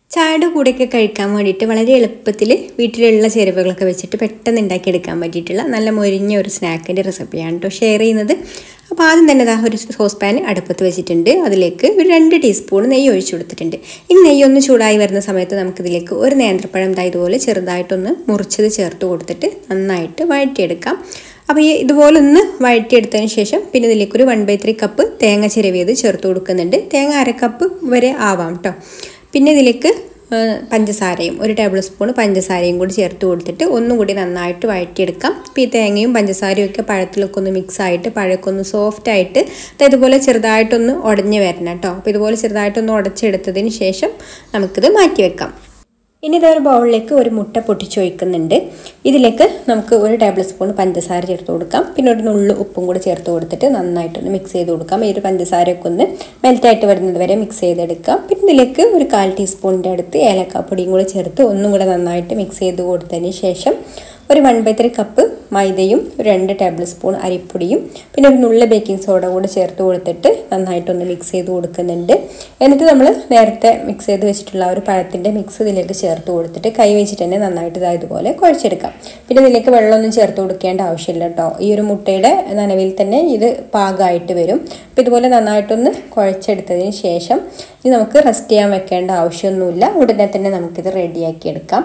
ചായയുടെ കൂടെയൊക്കെ കഴിക്കാൻ വേണ്ടിയിട്ട് വളരെ എളുപ്പത്തിൽ വീട്ടിലുള്ള ചേരുവകളൊക്കെ വെച്ചിട്ട് പെട്ടെന്ന് ഉണ്ടാക്കിയെടുക്കാൻ പറ്റിയിട്ടുള്ള നല്ല മൊരിഞ്ഞ ഒരു സ്നാക്കിൻ്റെ റെസിപ്പിയാണ് കേട്ടോ ഷെയർ ചെയ്യുന്നത് അപ്പോൾ ആദ്യം തന്നെ ദാ ഒരു സോസ് പാൻ അടുപ്പത്ത് വെച്ചിട്ടുണ്ട് അതിലേക്ക് ഒരു രണ്ട് ടീസ്പൂൺ നെയ്യ് ഒഴിച്ചു കൊടുത്തിട്ടുണ്ട് ഈ നെയ്യ് ഒന്ന് ചൂടായി വരുന്ന സമയത്ത് നമുക്കിതിലേക്ക് ഒരു നേന്ത്രപ്പഴം ദാ ഇതുപോലെ ചെറുതായിട്ടൊന്ന് മുറിച്ചത് ചേർത്ത് കൊടുത്തിട്ട് നന്നായിട്ട് വഴറ്റിയെടുക്കാം അപ്പോൾ ഈ ഇതുപോലെ ഒന്ന് വഴറ്റിയെടുത്തതിന് ശേഷം പിന്നെ ഇതിലേക്ക് ഒരു വൺ ബൈ ത്രീ കപ്പ് തേങ്ങ ചിരവിയത് ചേർത്ത് കൊടുക്കുന്നുണ്ട് തേങ്ങ അര കപ്പ് വരെ ആവാം കേട്ടോ പിന്നെ ഇതിലേക്ക് പഞ്ചസാരയും ഒരു ടേബിൾ സ്പൂൺ പഞ്ചസാരയും കൂടി ചേർത്ത് കൊടുത്തിട്ട് ഒന്നും കൂടി നന്നായിട്ട് വഴറ്റിയെടുക്കാം അപ്പോൾ ഈ തേങ്ങയും പഞ്ചസാരയും ഒക്കെ പഴത്തിലൊക്കെ ഒന്ന് മിക്സ് ആയിട്ട് പഴമൊക്കെ ഒന്ന് സോഫ്റ്റ് ആയിട്ട് ഇതുപോലെ ചെറുതായിട്ടൊന്ന് ഉടഞ്ഞ് വരണം കേട്ടോ അപ്പോൾ ഇതുപോലെ ചെറുതായിട്ടൊന്ന് ഉടച്ചെടുത്തതിന് ശേഷം നമുക്കിത് മാറ്റി വെക്കാം ഇനി ഇതൊരു ബൗളിലേക്ക് ഒരു മുട്ട പൊട്ടിച്ചൊഴിക്കുന്നുണ്ട് ഇതിലേക്ക് നമുക്ക് ഒരു ടേബിൾ സ്പൂൺ പഞ്ചസാര ചേർത്ത് കൊടുക്കാം പിന്നെ ഒരു നുള്ളു ഉപ്പും കൂടി ചേർത്ത് കൊടുത്തിട്ട് നന്നായിട്ടൊന്ന് മിക്സ് ചെയ്ത് കൊടുക്കാം ഈ ഒരു പഞ്ചസാരയൊക്കെ ഒന്ന് മെൽറ്റായിട്ട് വരുന്നത് വരെ മിക്സ് ചെയ്തെടുക്കാം പിന്നെ ഇതിലേക്ക് ഒരു കാൽ ടീസ്പൂണിൻ്റെ അടുത്ത് ഏലക്കാപ്പൊടിയും കൂടി ചേർത്ത് ഒന്നും കൂടെ നന്നായിട്ട് മിക്സ് ചെയ്ത് കൊടുത്തതിന് ശേഷം ഒരു വൺ ബൈ ത്രീ കപ്പ് മൈദയും രണ്ട് ടേബിൾ സ്പൂൺ അരിപ്പൊടിയും പിന്നെ ഒരു നുള്ള ബേക്കിംഗ് സോഡ കൂടി ചേർത്ത് കൊടുത്തിട്ട് നന്നായിട്ടൊന്ന് മിക്സ് ചെയ്ത് കൊടുക്കുന്നുണ്ട് എന്നിട്ട് നമ്മൾ നേരത്തെ മിക്സ് ചെയ്ത് വെച്ചിട്ടുള്ള ഒരു പഴത്തിൻ്റെ മിക്സ് ഇതിലേക്ക് ചേർത്ത് കൊടുത്തിട്ട് കൈ വെച്ചിട്ട് തന്നെ നന്നായിട്ട് ഇതായതുപോലെ കുഴച്ചെടുക്കാം പിന്നെ ഇതിലേക്ക് വെള്ളമൊന്നും ചേർത്ത് കൊടുക്കേണ്ട ആവശ്യമില്ല കേട്ടോ ഈ ഒരു മുട്ടയുടെ നനവിൽ തന്നെ ഇത് പാകമായിട്ട് വരും അപ്പോൾ ഇതുപോലെ നന്നായിട്ടൊന്ന് കുഴച്ചെടുത്തതിന് ശേഷം ഇത് നമുക്ക് റെസ്റ്റ് ചെയ്യാൻ വെക്കേണ്ട ആവശ്യമൊന്നുമില്ല ഉടനെ തന്നെ നമുക്കിത് റെഡിയാക്കി എടുക്കാം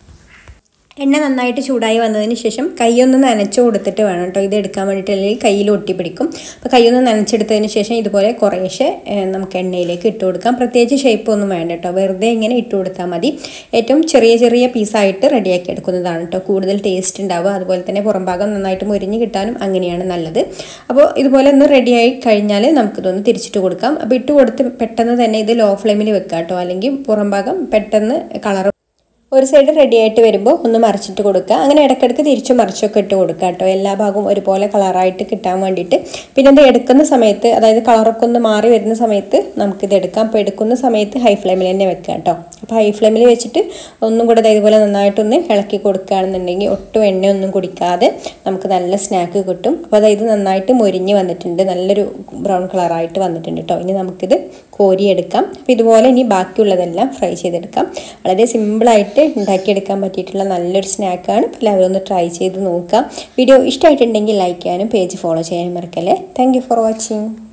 എണ്ണ നന്നായിട്ട് ചൂടായി വന്നതിന് ശേഷം കൈയൊന്ന് നനച്ച് കൊടുത്തിട്ട് വേണം കേട്ടോ ഇത് എടുക്കാൻ വേണ്ടിയിട്ട് അല്ലെങ്കിൽ കയ്യിൽ ഒട്ടിപ്പിടിക്കും അപ്പോൾ കൈയൊന്ന് നനച്ചെടുത്തതിന് ശേഷം ഇതുപോലെ കുറേശ്ശെ നമുക്ക് എണ്ണയിലേക്ക് ഇട്ട് കൊടുക്കാം പ്രത്യേകിച്ച് ഷേപ്പ് ഒന്നും വേണ്ട കേട്ടോ വെറുതെ ഇങ്ങനെ ഇട്ട് കൊടുത്താൽ മതി ഏറ്റവും ചെറിയ ചെറിയ പീസായിട്ട് റെഡിയാക്കി എടുക്കുന്നതാണ് കേട്ടോ കൂടുതൽ ടേസ്റ്റ് ഉണ്ടാവുക അതുപോലെ തന്നെ പുറം ഭാഗം നന്നായിട്ട് മുരിഞ്ഞ് കിട്ടാനും അങ്ങനെയാണ് നല്ലത് അപ്പോൾ ഇതുപോലെ ഒന്ന് റെഡിയായി കഴിഞ്ഞാൽ നമുക്കിതൊന്ന് തിരിച്ചിട്ട് കൊടുക്കാം അപ്പോൾ ഇട്ട് കൊടുത്ത് പെട്ടെന്ന് തന്നെ ഇത് ലോ ഫ്ലെയിമിൽ വെക്കാം കേട്ടോ അല്ലെങ്കിൽ പുറം ഭാഗം പെട്ടെന്ന് കളർ ഒരു സൈഡ് റെഡി ആയിട്ട് വരുമ്പോൾ ഒന്ന് മറിച്ചിട്ട് കൊടുക്കുക അങ്ങനെ ഇടയ്ക്കിടയ്ക്ക് തിരിച്ചു മറിച്ചൊക്കെ ഇട്ട് കൊടുക്കുക കേട്ടോ എല്ലാ ഭാഗവും ഒരുപോലെ കളറായിട്ട് കിട്ടാൻ വേണ്ടിയിട്ട് പിന്നെ ഇത് എടുക്കുന്ന സമയത്ത് അതായത് കളറൊക്കെ ഒന്ന് മാറി വരുന്ന സമയത്ത് നമുക്കിത് എടുക്കാം അപ്പോൾ എടുക്കുന്ന സമയത്ത് ഹൈ ഫ്ലെയിമിൽ തന്നെ വെക്കുക കേട്ടോ അപ്പോൾ ഹൈ ഫ്ലെയിമിൽ വെച്ചിട്ട് ഒന്നും കൂടെ ഇതുപോലെ നന്നായിട്ടൊന്ന് ഇളക്കി കൊടുക്കുകയാണെന്നുണ്ടെങ്കിൽ ഒട്ടും എണ്ണയൊന്നും കുടിക്കാതെ നമുക്ക് നല്ല സ്നാക്ക് കിട്ടും അപ്പോൾ അതായത് നന്നായിട്ട് മൊരിഞ്ഞ് വന്നിട്ടുണ്ട് നല്ലൊരു ബ്രൗൺ കളറായിട്ട് വന്നിട്ടുണ്ട് കേട്ടോ ഇനി നമുക്കിത് കോരിയെടുക്കാം അപ്പോൾ ഇതുപോലെ ഇനി ബാക്കിയുള്ളതെല്ലാം ഫ്രൈ ചെയ്തെടുക്കാം വളരെ സിമ്പിളായിട്ട് ഉണ്ടാക്കിയെടുക്കാൻ പറ്റിയിട്ടുള്ള നല്ലൊരു സ്നാക്കാണ് അപ്പോൾ എല്ലാവരും ഒന്ന് ട്രൈ ചെയ്ത് നോക്കാം വീഡിയോ ഇഷ്ടമായിട്ടുണ്ടെങ്കിൽ ലൈക്ക് ചെയ്യാനും പേജ് ഫോളോ ചെയ്യാനും മറക്കല്ലേ താങ്ക് ഫോർ വാച്ചിങ്